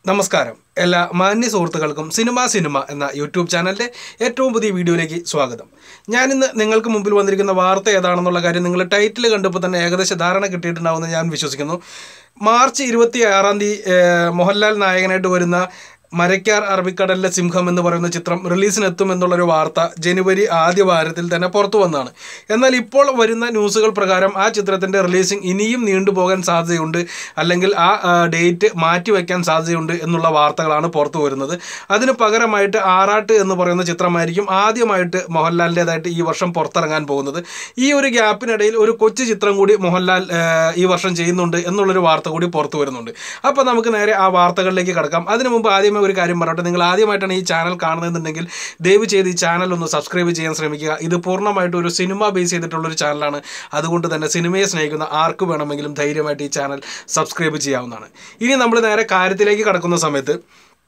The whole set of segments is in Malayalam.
നമസ്കാരം എല്ലാ മാന്യ സുഹൃത്തുക്കൾക്കും സിനിമ സിനിമ എന്ന യൂട്യൂബ് ചാനലിൻ്റെ ഏറ്റവും പുതിയ വീഡിയോയിലേക്ക് സ്വാഗതം ഞാനിന്ന് നിങ്ങൾക്ക് മുമ്പിൽ വന്നിരിക്കുന്ന വാർത്ത ഏതാണെന്നുള്ള കാര്യം നിങ്ങൾ ടൈറ്റിൽ കണ്ടപ്പോൾ തന്നെ ഏകദേശ ധാരണ കിട്ടിയിട്ടുണ്ടാവുമെന്ന് ഞാൻ വിശ്വസിക്കുന്നു മാർച്ച് ഇരുപത്തി ആറാം തീയതി ഏഹ്, മോഹൻലാൽ നായകനായിട്ട് വരുന്ന മരക്കാർ അറബിക്കടലിലെ സിംഹം എന്ന് പറയുന്ന ചിത്രം റിലീസിനെത്തും എന്നുള്ളൊരു വാർത്ത ജനുവരി ആദ്യ വാരത്തിൽ തന്നെ പുറത്തു വന്നതാണ് എന്നാൽ ഇപ്പോൾ വരുന്ന ന്യൂസുകൾ പ്രകാരം ആ ചിത്രത്തിൻ്റെ റിലീസിംഗ് ഇനിയും നീണ്ടുപോകാൻ സാധ്യതയുണ്ട് അല്ലെങ്കിൽ ആ ആ, ഡേറ്റ് മാറ്റിവെക്കാൻ സാധ്യതയുണ്ട് എന്നുള്ള വാർത്തകളാണ് പുറത്തു വരുന്നത് അതിന് പകരമായിട്ട് ആറാട്ട് എന്ന് പറയുന്ന ചിത്രമായിരിക്കും ആദ്യമായിട്ട് മോഹൻലാലിൻ്റെതായിട്ട് ഈ വർഷം പുറത്തിറങ്ങാൻ പോകുന്നത് ഈ ഒരു ഗ്യാപ്പിനിടയിൽ ഒരു കൊച്ചു ചിത്രം കൂടി മോഹൻലാൽ ആ, ഈ വർഷം ചെയ്യുന്നുണ്ട് എന്നുള്ളൊരു വാർത്ത കൂടി പുറത്തു വരുന്നുണ്ട് അപ്പോൾ നമുക്ക് നേരെ ആ വാർത്തകളിലേക്ക് കടക്കാം അതിനു മുമ്പ് ആദ്യമേ ഒരു കാര്യം പറയട്ടെ നിങ്ങൾ ആദ്യമായിട്ടാണ് ഈ ചാനൽ കാണുന്നതെന്നുണ്ടെങ്കിൽ ദയവ് ചെയ്ത് ഈ ചാനൽ ഒന്ന് സബ്സ്ക്രൈബ് ചെയ്യാൻ ശ്രമിക്കുക ഇത് പൂർണ്ണമായിട്ട് ഒരു സിനിമ ബേസ് ചെയ്തിട്ടുള്ള ഒരു ചാനലാണ് അതുകൊണ്ട് തന്നെ സിനിമയെ സ്നേഹിക്കുന്ന ആർക്ക് വേണമെങ്കിലും ധൈര്യമായിട്ട് ഈ ചാനൽ സബ്സ്ക്രൈബ് ചെയ്യാവുന്നതാണ് ഇനി നമ്മൾ നേരെ കാര്യത്തിലേക്ക് കടക്കുന്ന സമയത്ത്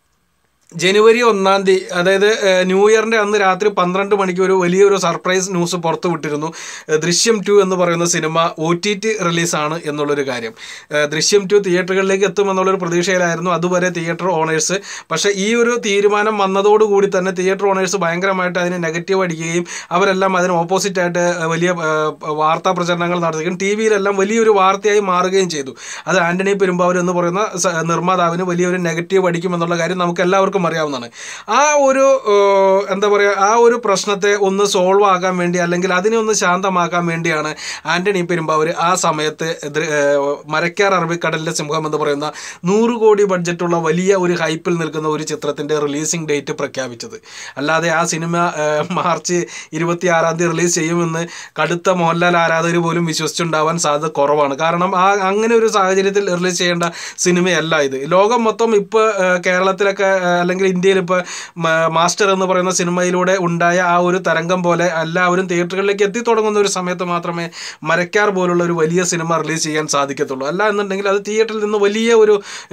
ജനുവരി ഒന്നാം തീയതി അതായത് ഏഹ്, ന്യൂ ഇയറിൻ്റെ അന്ന് രാത്രി പന്ത്രണ്ട് മണിക്ക് ഒരു വലിയൊരു സർപ്രൈസ് ന്യൂസ് പുറത്തു വിട്ടിരുന്നു ഏഹ്, ദൃശ്യം ടു എന്ന് പറയുന്ന സിനിമ ഒ ടി ടി റിലീസാണ് എന്നുള്ളൊരു കാര്യം ഏഹ്, ദൃശ്യം ടു തിയേറ്ററുകളിലേക്ക് എത്തുമെന്നുള്ളൊരു പ്രതീക്ഷയിലായിരുന്നു അതുവരെ തിയേറ്റർ ഓണേഴ്സ് പക്ഷേ ഈ ഒരു തീരുമാനം വന്നതോടുകൂടി തന്നെ തിയേറ്റർ ഓണേഴ്സ് ഭയങ്കരമായിട്ട് അതിന് നെഗറ്റീവ് അടിക്കുകയും അവരെല്ലാം അതിന് ഓപ്പോസിറ്റായിട്ട് വലിയ ഏഹ്, വാർത്താ പ്രചരണങ്ങൾ നടത്തുകയും ടി വിയിലെല്ലാം വലിയൊരു വാർത്തയായി മാറുകയും ചെയ്തു അത് ആന്റണി പെരുമ്പാവൂർ എന്ന് പറയുന്ന സ- നിർമ്മാതാവിന് വലിയൊരു നെഗറ്റീവ് അടിക്കുമെന്നുള്ള കാര്യം നമുക്ക് എല്ലാവർക്കും അറിയാവുന്നതാണ് ആ ഒരു ഏഹ്, എന്താ പറയുക ആ ഒരു പ്രശ്നത്തെ ഒന്ന് സോൾവ് ആക്കാൻ വേണ്ടി അല്ലെങ്കിൽ അതിനെ ഒന്ന് ശാന്തമാക്കാൻ വേണ്ടിയാണ് ആന്റണി പെരുമ്പാവൂർ ആ സമയത്ത് ദൃ- ഏഹ്, മരക്കാർ അറബിക്കടലിലെ സിംഹം എന്ന് പറയുന്ന നൂറ് കോടി ബഡ്ജറ്റുള്ള വലിയ ഒരു ഹൈപ്പിൽ നിൽക്കുന്ന ഒരു ചിത്രത്തിൻ്റെ റിലീസിംഗ് ഡേറ്റ് പ്രഖ്യാപിച്ചത് അല്ലാതെ ആ സിനിമ ഏഹ്, മാർച്ച് ഇരുപത്തി ആറാം തീയതി റിലീസ് ചെയ്യുമെന്ന് കടുത്ത മോഹൻലാൽ ആരാധകർ പോലും വിശ്വസിച്ചുണ്ടാവാൻ സാധ്യത കുറവാണ് കാരണം ആ അങ്ങനെ ഒരു സാഹചര്യത്തിൽ റിലീസ് ചെയ്യേണ്ട സിനിമയല്ല ഇത് ലോകം മൊത്തം ഇപ്പോൾ കേരളത്തിലൊക്കെ ഏഹ്, അല്ലെങ്കിൽ ഇന്ത്യയിൽ ഇപ്പോൾ മാസ്റ്റർ എന്ന് പറയുന്ന സിനിമയിലൂടെ ഉണ്ടായ ആ ഒരു തരംഗം പോലെ എല്ലാവരും തിയേറ്ററുകളിലേക്ക് എത്തി തുടങ്ങുന്ന ഒരു സമയത്ത് മാത്രമേ മരക്കാർ പോലുള്ള ഒരു വലിയ സിനിമ റിലീസ് ചെയ്യാൻ സാധിക്കത്തുള്ളൂ അല്ല എന്നുണ്ടെങ്കിൽ അത് തിയേറ്ററിൽ നിന്ന് വലിയ ഒരു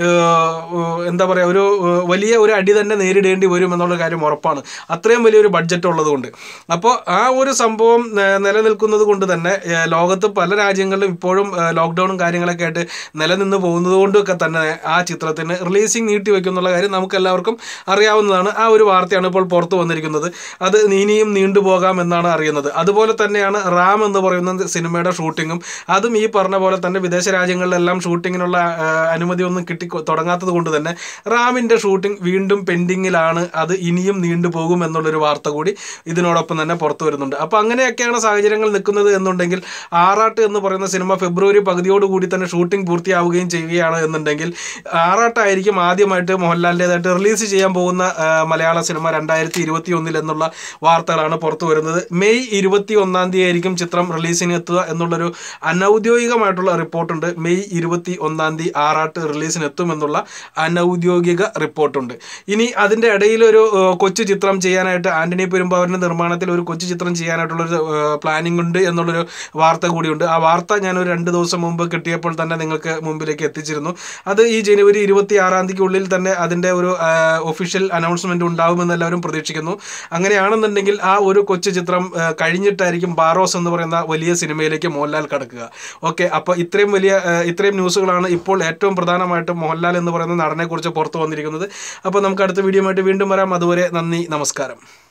ഏഹ്, എന്താ പറയുക ഒരു ഏഹ്, വലിയ ഒരു അടി തന്നെ നേരിടേണ്ടി വരും എന്നുള്ള കാര്യം ഉറപ്പാണ് അത്രയും വലിയൊരു ബഡ്ജറ്റ് ഉള്ളതുകൊണ്ട് അപ്പോൾ ആ ഒരു സംഭവം ഏഹ്, നിലനിൽക്കുന്നത് കൊണ്ട് തന്നെ ഏഹ്, ലോകത്ത് പല രാജ്യങ്ങളിലും ഇപ്പോഴും ഏഹ്, ലോക്ക്ഡൗണും കാര്യങ്ങളൊക്കെ ആയിട്ട് നിലനിന്ന് പോകുന്നത് കൊണ്ടൊക്കെ തന്നെ ആ ചിത്രത്തിന് റിലീസിങ് നീട്ടി വെക്കുന്നുള്ള കാര്യം നമുക്ക് എല്ലാവർക്കും അറിയാവുന്നതാണ് ആ ഒരു വാർത്തയാണ് ഇപ്പോൾ പുറത്തു വന്നിരിക്കുന്നത് അത് ഇനിയും നീണ്ടുപോകാം എന്നാണ് അറിയുന്നത് അതുപോലെ തന്നെയാണ് റാം എന്ന് പറയുന്ന സിനിമയുടെ ഷൂട്ടിങ്ങും അതും ഈ പറഞ്ഞ പോലെ തന്നെ വിദേശ രാജ്യങ്ങളിലെല്ലാം ഷൂട്ടിങ്ങിനുള്ള ആ, അനുമതി ഒന്നും കിട്ടി തുടങ്ങാത്തത് കൊണ്ട് തന്നെ റാമിൻ്റെ ഷൂട്ടിംഗ് വീണ്ടും പെൻഡിങ്ങിലാണ് അത് ഇനിയും നീണ്ടുപോകും എന്നുള്ളൊരു വാർത്ത കൂടി ഇതിനോടൊപ്പം തന്നെ പുറത്തു വരുന്നുണ്ട് അപ്പോൾ അങ്ങനെയൊക്കെയാണ് സാഹചര്യങ്ങൾ നിൽക്കുന്നത് എന്നുണ്ടെങ്കിൽ ആറാട്ട് എന്ന് പറയുന്ന സിനിമ ഫെബ്രുവരി പകുതിയോടുകൂടി തന്നെ ഷൂട്ടിംഗ് പൂർത്തിയാവുകയും ചെയ്യുകയാണ് എന്നുണ്ടെങ്കിൽ ആറാട്ടായിരിക്കും ആദ്യമായിട്ട് മോഹൻലാലിൻ്റെതായിട്ട് റിലീസ് ചെയ്യാൻ പോകുന്ന ആ, മലയാള സിനിമ രണ്ടായിരത്തി ഇരുപത്തി ഒന്നിൽ എന്നുള്ള വാർത്തകളാണ് പുറത്തു വരുന്നത് മെയ് ഇരുപത്തി ഒന്നാം തീയതി ആയിരിക്കും ചിത്രം റിലീസിന് എത്തുക എന്നുള്ളൊരു അനൗദ്യോഗികമായിട്ടുള്ള റിപ്പോർട്ടുണ്ട് മെയ് ഇരുപത്തി ഒന്നാം തീയതി ആറാട്ട് റിലീസിന് എത്തുമെന്നുള്ള അനൗദ്യോഗിക റിപ്പോർട്ടുണ്ട് ഇനി അതിൻ്റെ ഇടയിൽ ഒരു ഏഹ്, കൊച്ചു ചിത്രം ചെയ്യാനായിട്ട് ആന്റണി പെരുമ്പാവൂരിൻ്റെ നിർമ്മാണത്തിൽ ഒരു കൊച്ചു ചിത്രം ചെയ്യാനായിട്ടുള്ളൊരു പ്ലാനിംഗ് ഉണ്ട് എന്നുള്ളൊരു വാർത്ത കൂടിയുണ്ട് ആ വാർത്ത ഞാനൊരു രണ്ട് ദിവസം മുമ്പ് കിട്ടിയപ്പോൾ തന്നെ നിങ്ങൾക്ക് മുമ്പിലേക്ക് എത്തിച്ചിരുന്നു അത് ഈ ജനുവരി ഇരുപത്തി ആറാം തീയതിക്കുള്ളിൽ തന്നെ അതിൻ്റെ ഒരു ഒഫീഷ്യൽ അനൗൺസ്മെൻറ്റ് ഉണ്ടാവുമെന്ന് എല്ലാവരും പ്രതീക്ഷിക്കുന്നു അങ്ങനെയാണെന്നുണ്ടെങ്കിൽ ആ ഒരു കൊച്ചു ചിത്രം ആ, കഴിഞ്ഞിട്ടായിരിക്കും ബാറോസ് എന്ന് പറയുന്ന വലിയ സിനിമയിലേക്ക് മോഹൻലാൽ കടക്കുക ഓക്കെ അപ്പോൾ ഇത്രയും വലിയ ആ, ഇത്രയും ന്യൂസുകളാണ് ഇപ്പോൾ ഏറ്റവും പ്രധാനമായിട്ടും മോഹൻലാൽ എന്ന് പറയുന്ന നടനെക്കുറിച്ച് പുറത്തു വന്നിരിക്കുന്നത് അപ്പോൾ നമുക്ക് അടുത്ത വീഡിയോ ആയിട്ട് വീണ്ടും വരാം അതുവരെ നന്ദി നമസ്കാരം